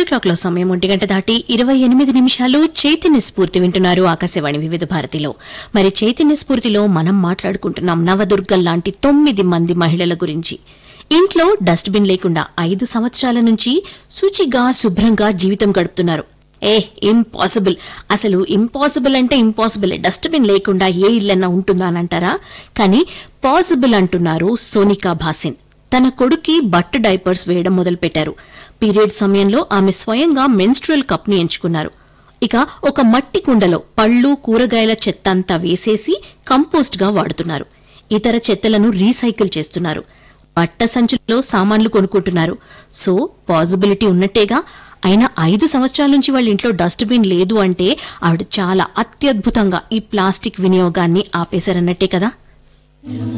clock లో సమయం ఒంటి గంట దాటి ఇరవై ఎనిమిది నిమిషాలు చైతన్య స్ఫూర్తి వింటున్నారు ఆకాశవాణి వివిధ భారతిలో మరి చైతన్య స్ఫూర్తిలో మనం మాట్లాడుకుంటున్నాం నవదుర్గల్ లాంటి తొమ్మిది మంది మహిళల గురించి ఇంట్లో డస్ట్బిన్ లేకుండా ఐదు సంవత్సరాల నుంచి శుచిగా శుభ్రంగా జీవితం గడుపుతున్నారు ఏ ఇంపాసిబుల్ అసలు ఇంపాసిబుల్ అంటే ఇంపాసిబుల్ డస్ట్బిన్ లేకుండా ఏ ఇల్లన్నా ఉంటుందా అని అంటారా కానీ పాసిబుల్ అంటున్నారు సోనికా భాసిన్ తన కొడుక్కి బట్ట డైపర్స్ వేయడం మొదలుపెట్టారు పీరియడ్ సమయంలో ఆమె స్వయంగా మెన్స్ట్రువల్ కప్ ని ఎంచుకున్నారు ఇక ఒక మట్టి కుండలో పళ్ళు కూరగాయల చెత్త అంతా వేసేసి కంపోస్ట్ గా వాడుతున్నారు ఇతర చెత్తలను రీసైకిల్ చేస్తున్నారు బట్ట సంచుల్లో సామాన్లు కొనుక్కుంటున్నారు సో పాసిబిలిటీ ఉన్నట్టేగా అయినా ఐదు సంవత్సరాల నుంచి వాళ్ళ ఇంట్లో డస్ట్బిన్ లేదు అంటే ఆవిడ చాలా అత్యద్భుతంగా ఈ ప్లాస్టిక్ వినియోగాన్ని ఆపేశారన్నట్టే కదా